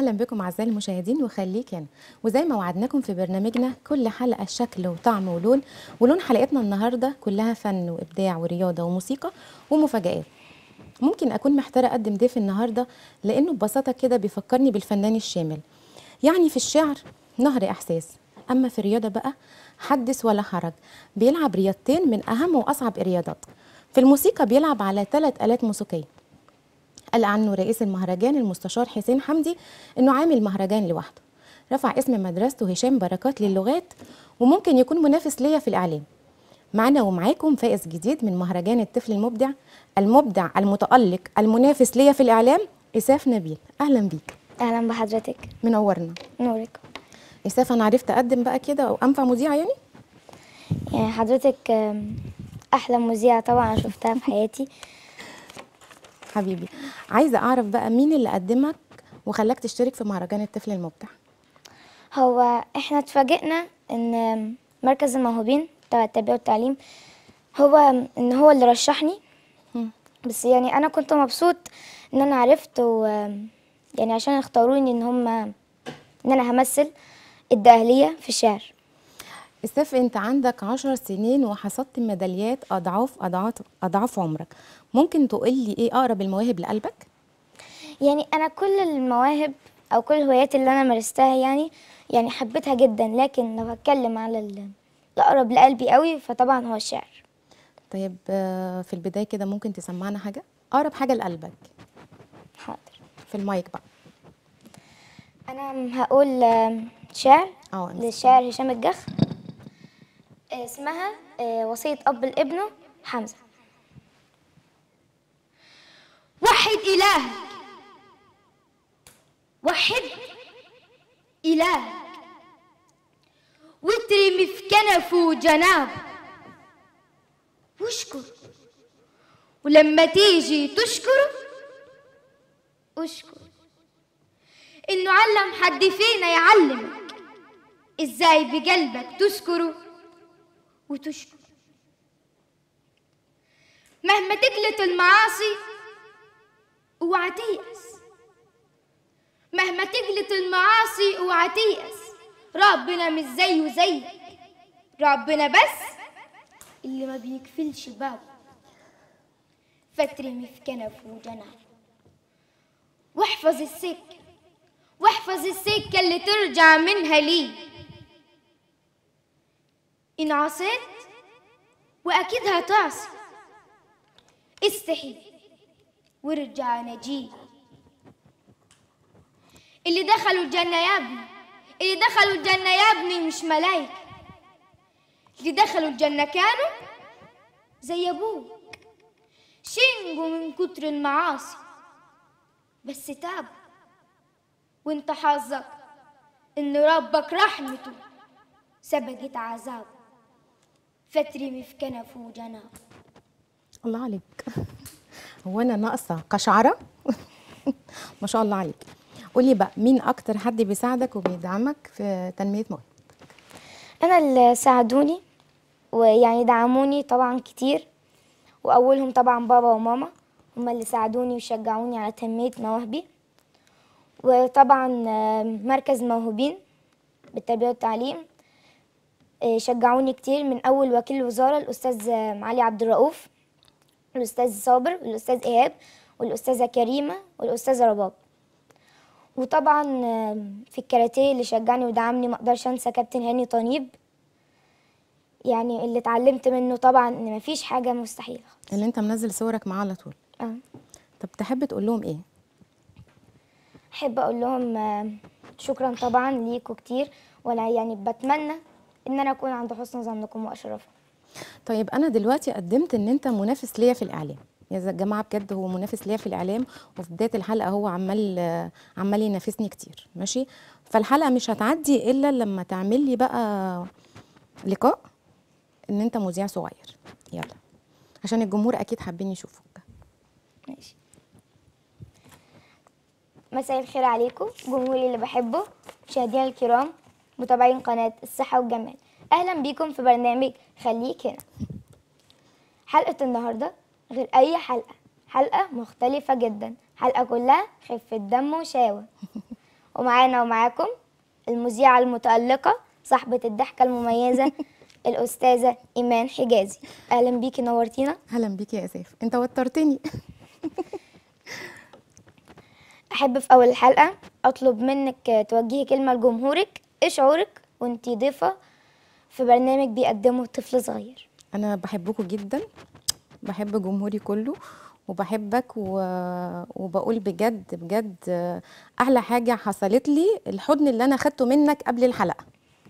اهلا بكم اعزائي المشاهدين وخليك هنا وزي ما وعدناكم في برنامجنا كل حلقه شكل وطعم ولون ولون حلقتنا النهارده كلها فن وابداع ورياضه وموسيقى ومفاجآت ممكن اكون محتاره اقدم ضيف النهارده لانه ببساطه كده بيفكرني بالفنان الشامل يعني في الشعر نهر احساس اما في الرياضه بقى حدث ولا حرج بيلعب رياضتين من اهم واصعب الرياضات في الموسيقى بيلعب على ثلاث آلات موسيقيه قال عنه رئيس المهرجان المستشار حسين حمدي انه عامل مهرجان لوحده رفع اسم مدرسته هشام بركات للغات وممكن يكون منافس ليا في الاعلام معنا ومعاكم فائز جديد من مهرجان الطفل المبدع المبدع المتألق المنافس ليا في الاعلام اساف نبيل اهلا بيك اهلا بحضرتك منورنا نورك اساف انا عرفت اقدم بقى كده وانفع مذيعه يعني يعني حضرتك آم، احلى مذيعه طبعا أنا شفتها في حياتي حبيبي عايزه اعرف بقى مين اللي قدمك وخلاك تشترك في مهرجان الطفل المبدع هو احنا اتفاجئنا ان آم، مركز الموهوبين بتاع التربيه والتعليم هو آم، ان هو اللي رشحني مم. بس يعني انا كنت مبسوط ان انا عرفت و آم، يعني عشان اختاروني ان هم ان انا همثل الدقهليه في الشعر اساف انت عندك عشر سنين وحصدت ميداليات اضعاف اضعاف اضعاف عمرك ممكن تقول لي ايه اقرب المواهب لقلبك يعني انا كل المواهب او كل الهوايات اللي انا مارستها يعني يعني حبيتها جدا لكن لو هتكلم على ال- الاقرب لقلبي قوي فطبعا هو الشعر طيب آه، في البدايه كده ممكن تسمعنا حاجه اقرب حاجه لقلبك حاضر في المايك بقى انا هقول آم، شعر اه امسك. للشاعر هشام الجخ آه، اسمها آه، وصية أب لابنه حمزة وحد إلهك وحد إلهك واترمي في كنفه جنابه واشكر ولما تيجي تشكره اشكر انه علم حد فينا يعلمك ازاي بقلبك تذكره وتشكر مهما تجلط المعاصي اوعى تيأس مهما تجلط المعاصي اوعى تيأس ربنا مش زيه زيك ربنا بس اللي ما بيقفلش بابه فترمي في كنفه وجنابه واحفظ السكة واحفظ السكة اللي ترجع منها ليه إن عصيت وأكيد هتعصي استحي وارجع نجيه اللي دخلوا الجنة يا ابني اللي دخلوا الجنة يا ابني مش ملايكة اللي دخلوا الجنة كانوا زي أبوك شنجوا من كتر المعاصي بس تابوا وانت حظك ان ربك رحمته سبقت عذابه فترمي في كنفه وجنابه الله عليك هو انا ناقصه قشعره ما شاء الله عليك قولي بقى مين اكتر حد بيساعدك وبيدعمك في تنميه موهبتك أنا اللي ساعدوني ويعني دعموني طبعا كتير وأولهم طبعا بابا وماما هما اللي ساعدوني وشجعوني على تنمية مواهبي وطبعا آم، مركز موهوبين بالتربية والتعليم آه، شجعوني كتير من أول وكيل الوزارة الأستاذ آم، علي عبد الرؤوف الأستاذ صابر والأستاذ إيهاب والأستاذة كريمة والأستاذة رباب وطبعا آم، في الكاراتيه اللي شجعني ودعمني ما اقدرش انسى كابتن هاني طنيب يعني اللي اتعلمت منه طبعا ان مفيش حاجه مستحيله اللي انت منزل صورك معاه على طول اه طب تحب تقول لهم ايه احب اقول لهم آم، شكرا طبعا ليكوا كتير وانا يعني بتمنى ان انا اكون عند حسن ظنكم واشرفكم طيب انا دلوقتي قدمت ان انت منافس ليا في الاعلام يا جماعه بجد هو منافس ليا في الاعلام وفي بدايه الحلقه هو عمال عمال ينافسني كتير ماشي فالحلقه مش هتعدي الا لما تعمل لي بقى لقاء ان انت مذيع صغير يلا عشان الجمهور اكيد حابين يشوفوك ماشي مساء الخير عليكم جمهوري اللي بحبه مشاهدينا الكرام متابعين قناة الصحة والجمال أهلا بيكم في برنامج خليك هنا حلقة النهاردة غير أي حلقة حلقة مختلفة جدا حلقة كلها خفة دم وشاوة ومعانا ومعاكم المذيعة المتألقة صاحبة الضحكة المميزة الأستاذة إيمان حجازي أهلا بيكي نورتينا اهلا بيك يا اساف انت وترتني أحب في أول الحلقة أطلب منك توجهي كلمة لجمهورك إيه شعورك وأنتي ضيفة في برنامج بيقدمه طفل صغير انا بحبكم جدا بحب جمهوري كله وبحبك و... وبقول بجد بجد آه، احلى حاجه حصلت لي الحضن اللي انا خدته منك قبل الحلقه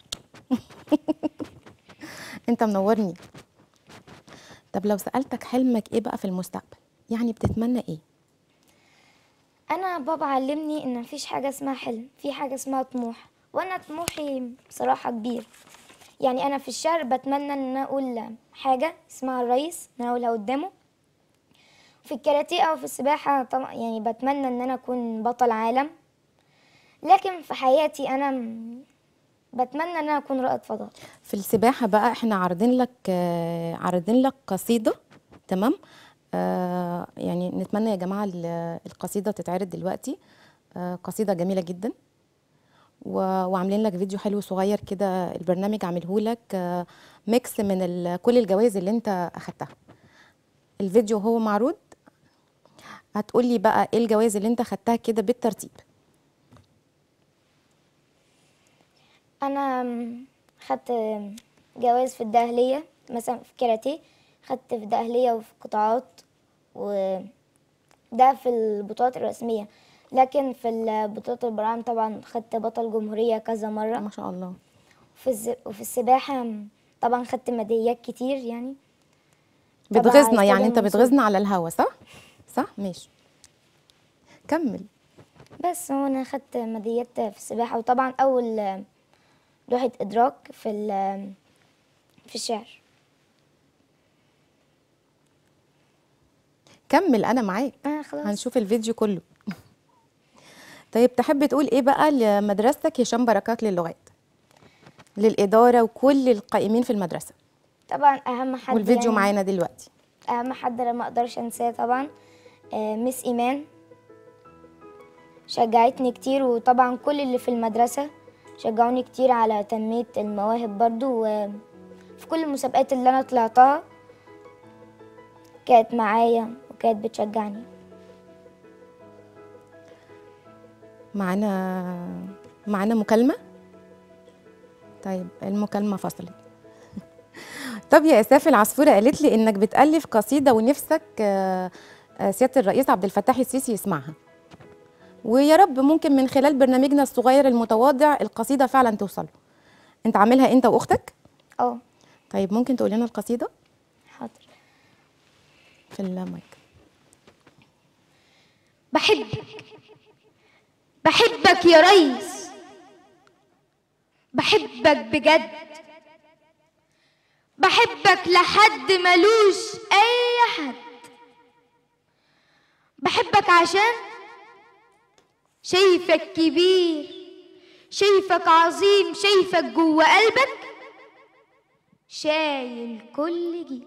انت منورني طب لو سالتك حلمك ايه بقى في المستقبل يعني بتتمنى ايه أنا بابا علمني إن مفيش حاجة اسمها حلم في حاجة اسمها طموح وأنا طموحي بصراحة كبير يعني أنا في الشهر بتمنى إن أنا أقول حاجة اسمها الرئيس إن أنا أقولها قدامه في الكاراتيه أو في السباحة طبعا يعني بتمنى إن أنا أكون بطل عالم لكن في حياتي أنا م- بتمنى إن أنا أكون رائد فضاء في السباحة بقى احنا عارضين لك آه، عارضين لك قصيدة تمام آه يعني نتمنى يا جماعة ال- القصيدة تتعرض دلوقتي آه قصيدة جميلة جدا و- وعاملين لك فيديو حلو صغير كده البرنامج عامله لك آه ميكس من ال- كل الجوائز اللي انت اخدتها الفيديو هو معروض هتقولي بقى ايه الجوائز اللي انت اخدتها كده بالترتيب انا م- خدت جوائز في الداهليه مثلا في كاراتيه خدت في الداهليه وفي قطاعات وده في البطولات الرسميه لكن في البطولات البراعم طبعا خدت بطل جمهوريه كذا مره ما شاء الله في الز... وفي السباحه م- طبعا خدت ميداليات كتير يعني طبعاً بتغيظنا يعني هيستخدم انت منصوب. بتغيظنا على الهوا صح صح ماشي كمل بس هو انا خدت ميداليات في السباحه وطبعا اول لوحه ادراك في ال- في الشعر كمل انا معاك آه خلاص هنشوف الفيديو كله طيب تحب تقول ايه بقى لمدرستك هشام بركات للغات للإدارة وكل القائمين في المدرسة طبعا اهم حد والفيديو يعني معانا دلوقتي اهم حد انا ما اقدرش انساه طبعا آه، مس ايمان شجعتني كتير وطبعا كل اللي في المدرسة شجعوني كتير على تنمية المواهب برضو وفي كل المسابقات اللي انا طلعتها كانت معايا وكانت بتشجعني معانا معانا مكالمة طيب المكالمة فصلت طب يا إساف العصفورة قالت لي إنك بتألف قصيدة ونفسك آه، آه، سيادة الرئيس عبد الفتاح السيسي يسمعها ويا رب ممكن من خلال برنامجنا الصغير المتواضع القصيدة فعلا توصل له انت عاملها انت واختك اه طيب ممكن تقول لنا القصيدة حاضر في المايك بحبك بحبك يا ريس بحبك بجد بحبك لحد ملوش اي حد بحبك عشان شايفك كبير شايفك عظيم شايفك جوه قلبك شايل كل جيل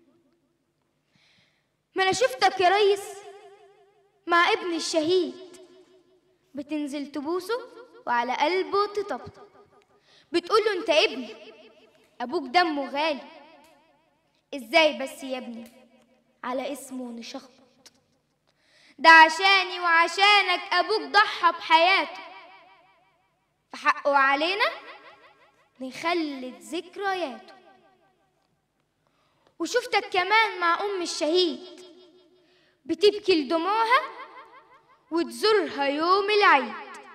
ما انا شفتك يا ريس مع ابن الشهيد بتنزل تبوسه وعلى قلبه تطبطب بتقوله انت ابني ابوك دمه غالي ازاي بس يا ابني على اسمه نشخبط ده عشاني وعشانك ابوك ضحى بحياته فحقه علينا نخلد ذكرياته وشفتك كمان مع ام الشهيد بتبكي لدموعها وتزورها يوم العيد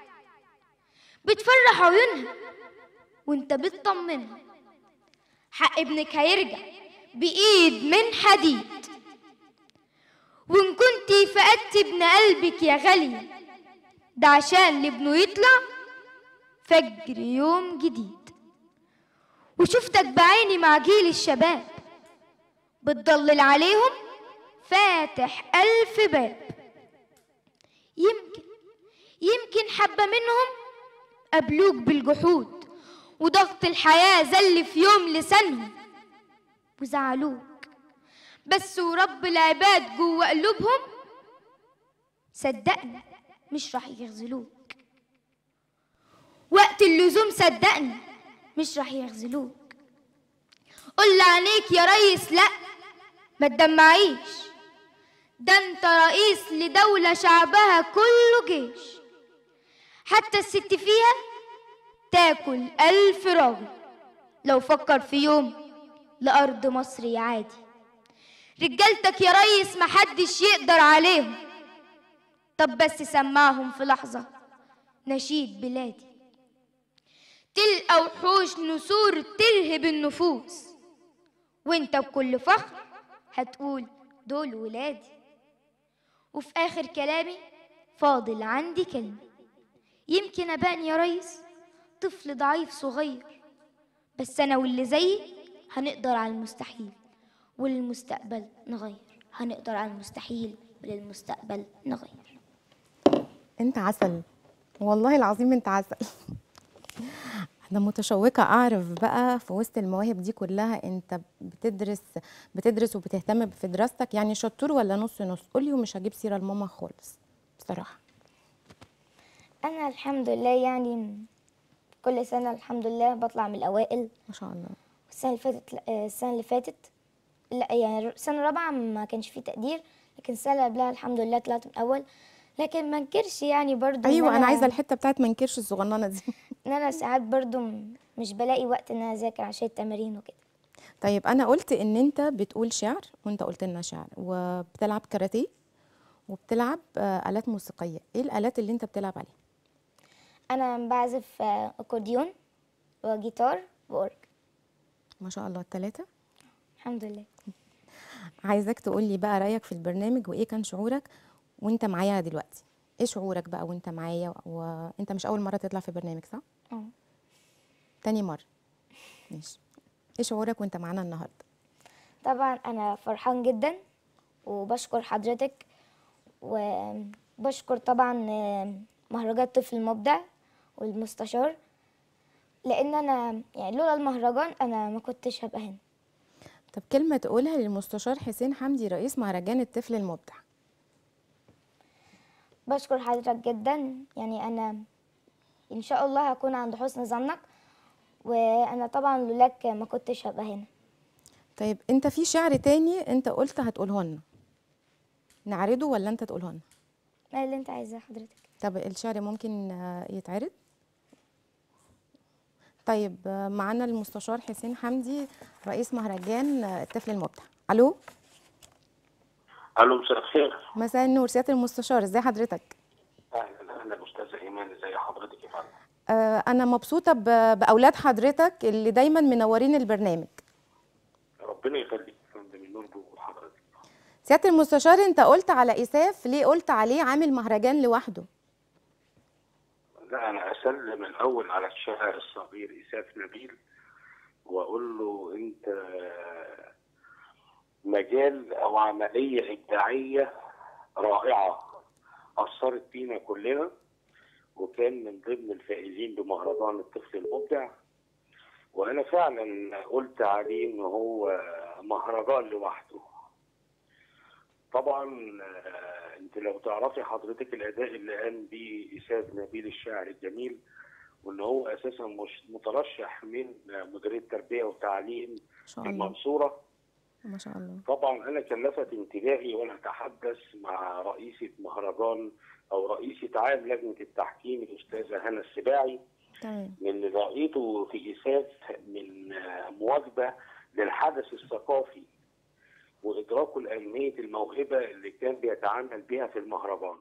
بتفرح عيونها وانت بتطمنها حق ابنك هيرجع بإيد من حديد وإن كنتي فقدت ابن قلبك يا غالية ده عشان لابنه يطلع فجر يوم جديد وشفتك بعيني مع جيل الشباب بتضلل عليهم فاتح ألف باب يمكن يمكن حبة منهم قبلوك بالجحود وضغط الحياة زل في يوم لسانهم وزعلوك بس ورب العباد جوه قلوبهم صدقني مش راح يخذلوك وقت اللزوم صدقني مش راح يخذلوك قول لعينيك يا ريس لا ما تدمعيش ده انت رئيس لدولة شعبها كله جيش حتى الست فيها تاكل ألف راجل لو فكر في يوم لأرض مصر يا عادي رجالتك يا ريس محدش يقدر عليهم طب بس سمعهم في لحظة نشيد بلادي تلقى وحوش نسور ترهب النفوس وانت بكل فخر هتقول دول ولادي وفي آخر كلامي فاضل عندي كلمة يمكن أبان يا ريس طفل ضعيف صغير بس أنا واللي زيي هنقدر على المستحيل وللمستقبل نغير هنقدر على المستحيل وللمستقبل نغير انت عسل والله العظيم انت عسل انا متشوقه اعرف بقى في وسط المواهب دي كلها انت بتدرس بتدرس وبتهتم في دراستك يعني شطور ولا نص نص قولي ومش هجيب سيره لماما خالص بصراحه انا الحمد لله يعني كل سنه الحمد لله بطلع من الاوائل ما شاء الله السنه اللي فاتت لا- السنه اللي فاتت لا يعني السنه الرابعه ما كانش فيه تقدير لكن السنه اللي قبلها الحمد لله طلعت من الاول لكن ما انكرش يعني برضو إن ايوه انا عايزه الحته بتاعت منكرش الصغننه دي ان انا ساعات برضو م- مش بلاقي وقت ان انا اذاكر عشان التمارين وكده طيب انا قلت ان انت بتقول شعر وانت قلت لنا شعر وبتلعب كاراتيه وبتلعب آه، آلات موسيقية ايه الآلات اللي انت بتلعب عليها انا بعزف آه، اكورديون وجيتار واورج ما شاء الله الثلاثة الحمد لله عايزاك تقول لي بقى رأيك في البرنامج وايه كان شعورك وانت معايا دلوقتي ايه شعورك بقى وانت معايا وانت مش اول مرة تطلع في برنامج صح اه تاني مرة ماشي ايه شعورك وانت معانا النهارده طبعا انا فرحان جدا وبشكر حضرتك وبشكر طبعا آه، مهرجان طفل المبدع والمستشار لان انا يعني لولا المهرجان انا ما كنتش هبقى هنا طب كلمة تقولها للمستشار حسين حمدي رئيس مهرجان الطفل المبدع بشكر حضرتك جدا يعني انا ان شاء الله هكون عند حسن ظنك وانا طبعا لولاك ما كنتش هبقى هنا طيب انت في شعر تاني انت قلت هتقوله لنا نعرضه ولا انت تقوله لنا ما اللي انت عايزاه حضرتك طب الشعر ممكن آه، يتعرض طيب آه، معانا المستشار حسين حمدي رئيس مهرجان آه، الطفل المبدع الو الو مساء الخير مساء النور سياده المستشار ازي حضرتك اهلا اهلا استاذه ايمان ازي حضرتك يا فندم آه، انا مبسوطه ب- باولاد حضرتك اللي دايما منورين البرنامج ربنا يخليك يا فندم النور بوجود حضرتك سياده المستشار انت قلت على اساف ليه قلت عليه عامل مهرجان لوحده لا انا اسلم الاول على الشاعر الصغير اساف نبيل واقول له انت مجال او عمليه ابداعيه رائعه اثرت فينا كلنا وكان من ضمن الفائزين بمهرجان الطفل المبدع وانا فعلا قلت عليه ان هو مهرجان لوحده طبعا آه، انت لو تعرفي حضرتك الاداء اللي قام بيه اساف نبيل الشاعر الجميل وان هو اساسا مش مترشح من مديريه التربيه والتعليم ما شاء في الله المنصوره ما شاء الله طبعا انا كان لفت انتباهي وانا اتحدث مع رئيسه مهرجان او رئيسه عام لجنه التحكيم الاستاذه هنا السباعي تمام من اللي رأيته في إساف من آه، مواجبة للحدث الثقافي وإدراكه لأهمية الموهبة اللي كان بيتعامل بها في المهرجان.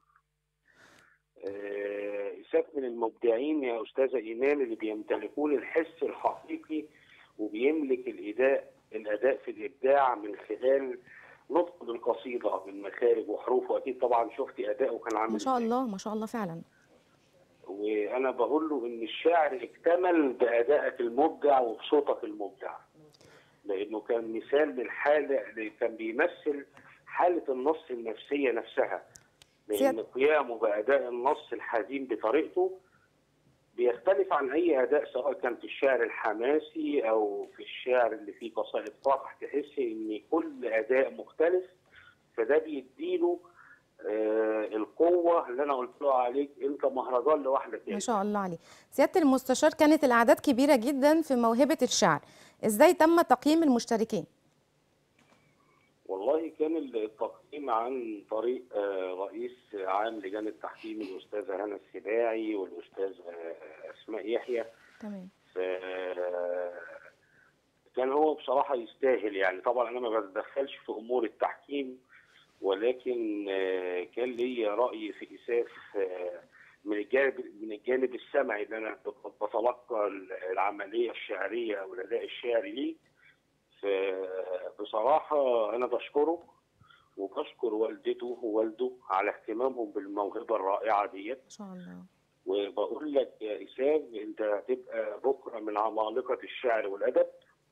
آه، إساف من المبدعين يا أستاذة إيمان اللي بيمتلكون الحس الحقيقي وبيملك الأداء الأداء في الإبداع من خلال نطق القصيدة من مخارج وحروف وأكيد طبعا شفت أداؤه كان عامل ما شاء إزاي. الله ما شاء الله فعلا وانا بقول له ان الشعر اكتمل بادائك المبدع وبصوتك المبدع لانه كان مثال للحاله اللي كان بيمثل حاله النص النفسيه نفسها لان سيادة- قيامه باداء النص الحزين بطريقته بيختلف عن اي اداء سواء كان في الشعر الحماسي او في الشعر اللي فيه قصائد فرح تحس ان كل اداء مختلف فده بيديله آه القوه اللي انا قلت له عليك انت مهرجان لوحدك ما يعني. شاء الله عليه سياده المستشار كانت الاعداد كبيره جدا في موهبه الشعر ازاي تم تقييم المشتركين والله كان التقييم عن طريق آه، رئيس عام لجان التحكيم الاستاذه هنا السباعي والاستاذ آه، اسماء يحيى تمام ف- كان هو بصراحه يستاهل يعني طبعا انا ما بتدخلش في امور التحكيم ولكن آه، كان لي راي في اساف آه، من الجانب من الجانب السمعي اللي انا بتلقى العمليه الشعريه والاداء الشعري ليه فبصراحة أنا بشكره وبشكر والدته ووالده على اهتمامهم بالموهبة الرائعة ديت ما شاء الله وبقول لك يا إسام أنت هتبقى بكرة من عمالقة الشعر والأدب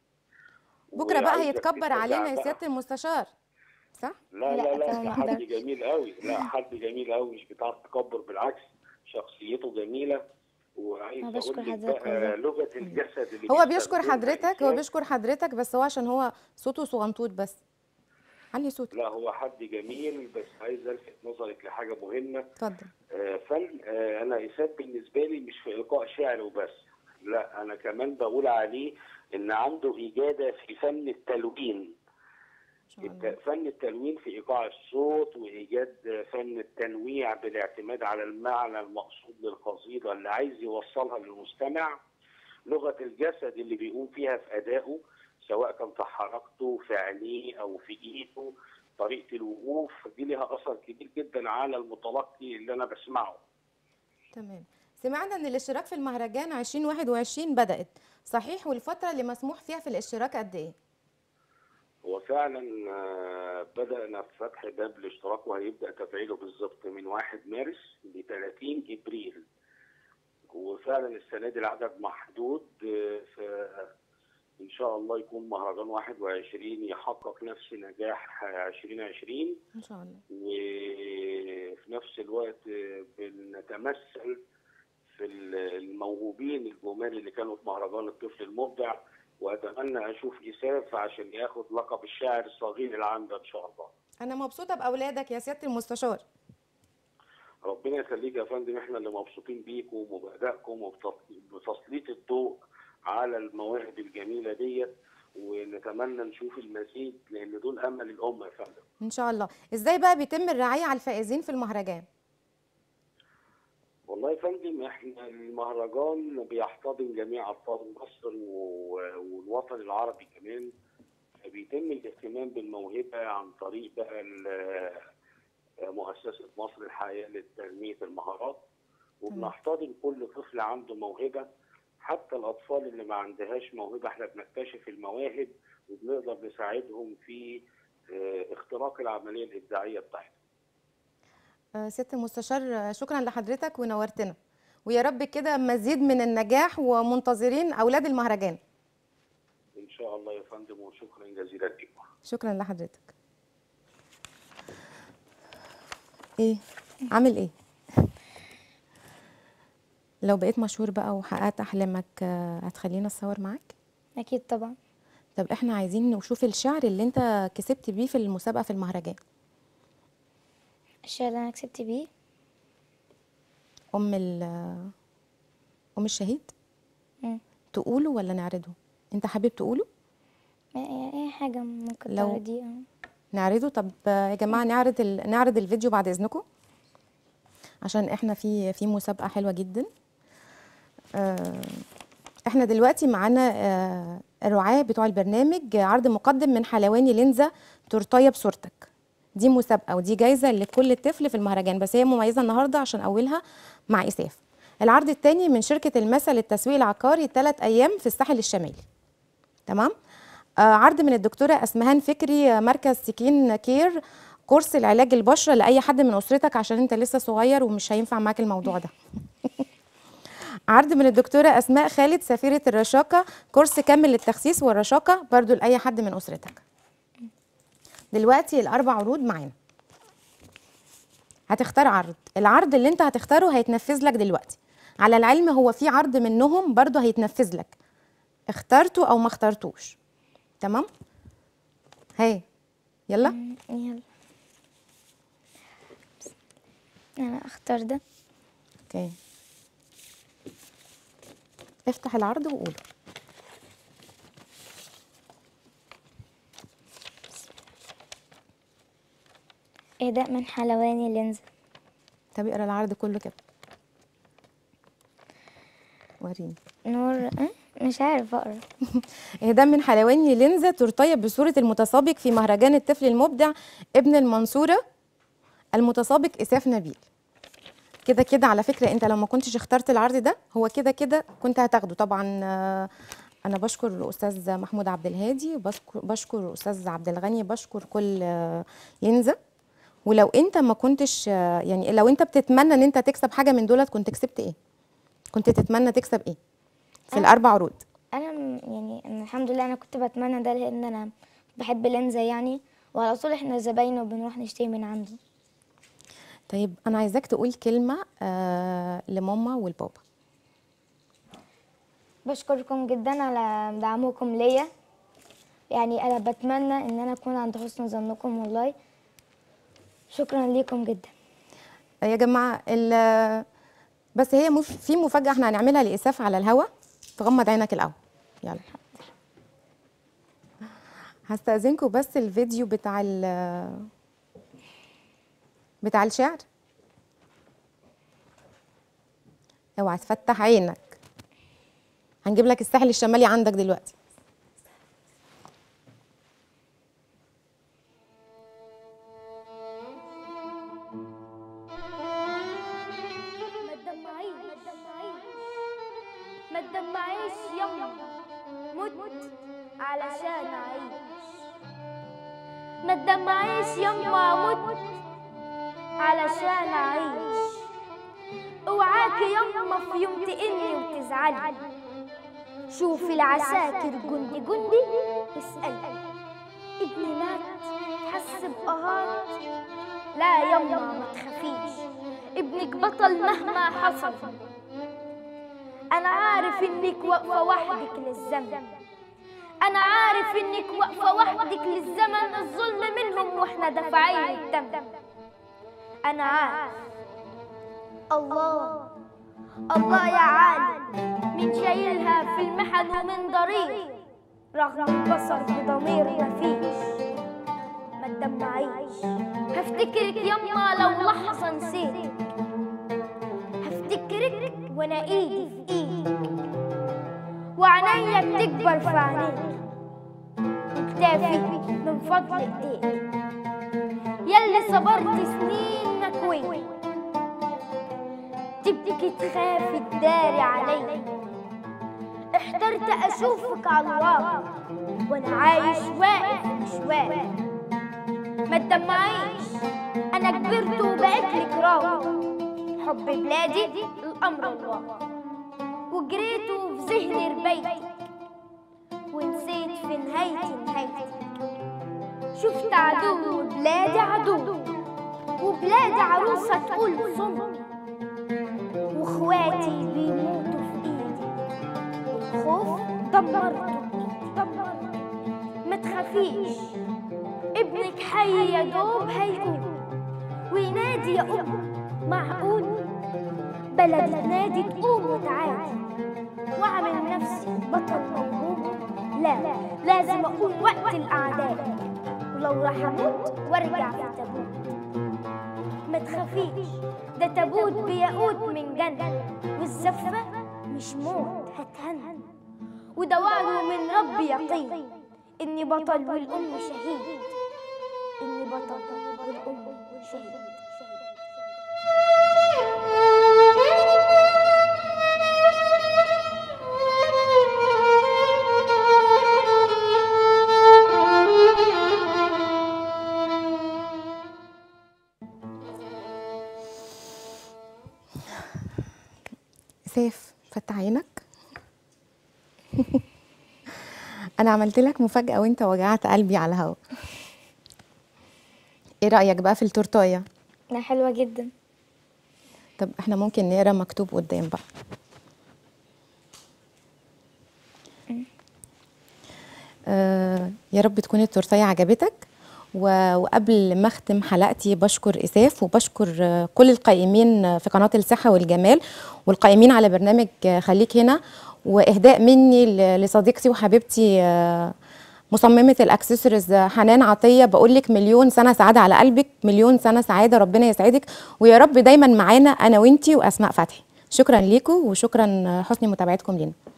بكره بقى وعايزك هيتكبر تتابع علينا يا بقى. سياده المستشار صح لا لا، لا لا طبعاً ده ما حد أقدرش. جميل قوي لا حد جميل قوي مش بتاع تكبر بالعكس شخصيته جميلة وعايز أنا بشكر اقول لك حضرتك بقى والله. لغة الجسد اللي هو بيشكر بيستخدمها حضرتك هو إسام. بيشكر حضرتك بس هو عشان هو صوته صغنطوط بس علي صوتك لا هو حد جميل بس عايز الفت نظرك لحاجه مهمه اتفضل آه، فن آه، انا اساب بالنسبه لي مش في القاء شعر وبس لا انا كمان بقول عليه ان عنده اجاده في فن التلوين ما شاء الله الت- فن التلوين في ايقاع الصوت وايجاد فن التنويع بالاعتماد على المعنى المقصود للقصيده اللي عايز يوصلها للمستمع لغه الجسد اللي بيقوم فيها في ادائه سواء كان في حركته في عينيه او في ايده طريقه الوقوف دي لها اثر كبير جدا على المتلقي اللي انا بسمعه تمام سمعنا ان الاشتراك في المهرجان 2021 بدأت صحيح والفترة اللي مسموح فيها في الاشتراك قد ايه؟ هو فعلا آه، بدأنا في فتح باب الاشتراك وهيبدأ تفعيله بالظبط من 1 مارس ل 30 ابريل وفعلا السنة دي العدد محدود آه، فإن شاء الله يكون مهرجان 21 يحقق نفس نجاح آه، 2020 ان شاء الله وفي نفس الوقت آه، بنتمثل في الموهوبين الجمال اللي كانوا في مهرجان الطفل المبدع واتمنى اشوف اساف عشان ياخد لقب الشاعر الصغير العام ده ان شاء الله. انا مبسوطة باولادك يا سيادة المستشار ربنا يخليك يا فندم احنا اللي مبسوطين بيكم وبادائكم وبتسليط الضوء على المواهب الجميله ديت ونتمنى نشوف المزيد لان دول امل الامه يا فندم. ان شاء الله ازاي بقى بيتم الرعاية على الفائزين في المهرجان؟ والله يا فندم احنا المهرجان بيحتضن جميع اطفال مصر و- والوطن العربي كمان بيتم الاهتمام بالموهبه عن طريق بقى ال- مؤسسه مصر الحياه لتنميه المهارات وبنحتضن كل طفل عنده موهبه حتى الاطفال اللي ما عندهاش موهبه احنا بنكتشف المواهب وبنقدر نساعدهم في اه، اختراق العمليه الابداعيه بتاعتهم. آه، سيادة المستشار آه، شكرا لحضرتك ونورتنا ويا رب كده مزيد من النجاح ومنتظرين اولاد المهرجان ان شاء الله يا فندم وشكرا جزيلا لكم. شكرا لحضرتك ايه عامل ايه لو بقيت مشهور بقى وحققت احلامك آه، هتخلينا اتصور معاك اكيد طبعا طب احنا عايزين نشوف الشعر اللي انت كسبت بيه في المسابقه في المهرجان الشعر اللي انا كسبت بيه ام ال ام الشهيد مم. تقوله ولا نعرضه انت حابب تقوله اي أي حاجه ممكن لو- تعرضي اه نعرضه طب آه، يا جماعه نعرض ال... نعرض الفيديو بعد اذنكم عشان احنا في في مسابقه حلوه جدا آه، احنا دلوقتي معانا آه، الرعاة بتوع البرنامج آه، عرض مقدم من حلواني لينزا تورتايه بصورتك دي مسابقه ودي جايزه لكل طفل في المهرجان بس هي مميزه النهارده عشان اولها مع اساف العرض الثاني من شركه المثل للتسويق العقاري ثلاث ايام في الساحل الشمالي تمام آه، عرض من الدكتوره اسمهان فكري آه، مركز سكين كير كورس العلاج البشره لاي حد من اسرتك عشان انت لسه صغير ومش هينفع معاك الموضوع ده عرض من الدكتورة أسماء خالد سفيرة الرشاقة كورس كامل للتخسيس والرشاقة برضو لأي حد من أسرتك دلوقتي الأربع عروض معانا هتختار عرض العرض اللي انت هتختاره هيتنفذ لك دلوقتي على العلم هو في عرض منهم برضو هيتنفذ لك اخترته أو ما اخترتوش تمام هاي يلا يلا انا اختار ده اوكي افتح العرض وقوله اهداء من حلواني لينزا طب اقرا العرض كله كده وريني نور أه؟ مش عارف اقرا اهداء من حلواني لينزا تورتيه بصوره المتسابق في مهرجان الطفل المبدع ابن المنصوره المتسابق اساف نبيل كده كده على فكره انت لو ما كنتش اخترت العرض ده هو كده كده كنت هتاخده طبعا آه، انا بشكر الاستاذ محمود عبد الهادي بشكر بشكر الاستاذ عبد الغني بشكر كل آه، ينزا ولو انت ما كنتش آه، يعني لو انت بتتمنى ان انت تكسب حاجه من دولت كنت كسبت ايه كنت تتمنى تكسب ايه في الاربع عروض انا م- يعني أنا الحمد لله انا كنت بتمنى ده لان انا بحب لينزا يعني وعلى طول احنا زباينه وبنروح نشتري من عنده طيب انا عايزاك تقول كلمه آه لماما والبابا بشكركم جدا على دعمكم ليا يعني انا بتمنى ان انا اكون عند حسن ظنكم والله شكرا ليكم جدا يا جماعه ال- بس هي مف... في مفاجاه احنا هنعملها لاساف على الهوا تغمض عينك الاول يلا هستأذنكم بس الفيديو بتاع ال بتاع الشعر اوعى تفتح عينك هنجيب لك الساحل الشمالي عندك دلوقتي ما تدمعيش ما تدمعيش يما مت علشان اعيش ما تدمعيش يما مت علشان اعيش اوعاكي يما في يوم تقلي وتزعلي شوفي العساكر جندي جندي اسألي ابني مات حس بقهات لا يما ما تخافيش ابنك بطل مهما حصل انا عارف انك واقفه وحدك للزمن انا عارف انك واقفه وحدك للزمن الظلم منهم واحنا دافعين الثمن انا عارف الله الله يا عالم من شايلها في المحن ومن ضرير رغم البصر بضمير مفيش ما تدمعيش هفتكرك يما لو لحظة نسيتك هفتكرك وانا ايدي في ايدك وعينيا بتكبر في عينيك وكتافي من فضل ايديك يلي صبرت سنين مكوي تبكي تخافي تداري علي احترت اشوفك على الواقع وانا عايش واقف مش واقف ما تدمعيش انا كبرت وبقيت لك راوي حب بلادي الامر الواقع وجريت وفي ذهني ربيتك ونسيت في نهايتي نهايتك شفت عدو وبلادي عدو وبلادي عروسة تقول صم واخواتي بيموتوا في ايدي الخوف دمرته دمرته ما تخافيش ابنك حي يا دوب هيقوم وينادي يا أم معقول بلد تنادي تقوم وتعادي وأعمل نفسي بطل موهوب لا لازم أقوم وقت الأعداء ولو راح أموت وأرجع في تابوت ما تخافيش ده تابوت بيقود من جنة والزفة مش موت هتهنى وده وعده من ربي يقين إني بطل والأم شهيد إني بطل والأم شهيد سيف فتح عينك انا عملت لك مفاجاه وانت وجعت قلبي على الهوا ايه رايك بقى في التورتايه لا حلوة جدا طب احنا ممكن نقرا مكتوب قدام بقى آه يا رب تكون التورتايه عجبتك و- وقبل ما اختم حلقتي بشكر اساف وبشكر آه، كل القائمين آه، في قناه الصحه والجمال والقائمين على برنامج آه، خليك هنا واهداء مني ل- لصديقتي وحبيبتي آه، مصممة الاكسسوارز آه، حنان عطية بقول لك مليون سنة سعادة على قلبك مليون سنة سعادة ربنا يسعدك ويا رب دايما معانا انا وانتي واسماء فتحي شكرا ليكم وشكرا آه، حسن متابعتكم لينا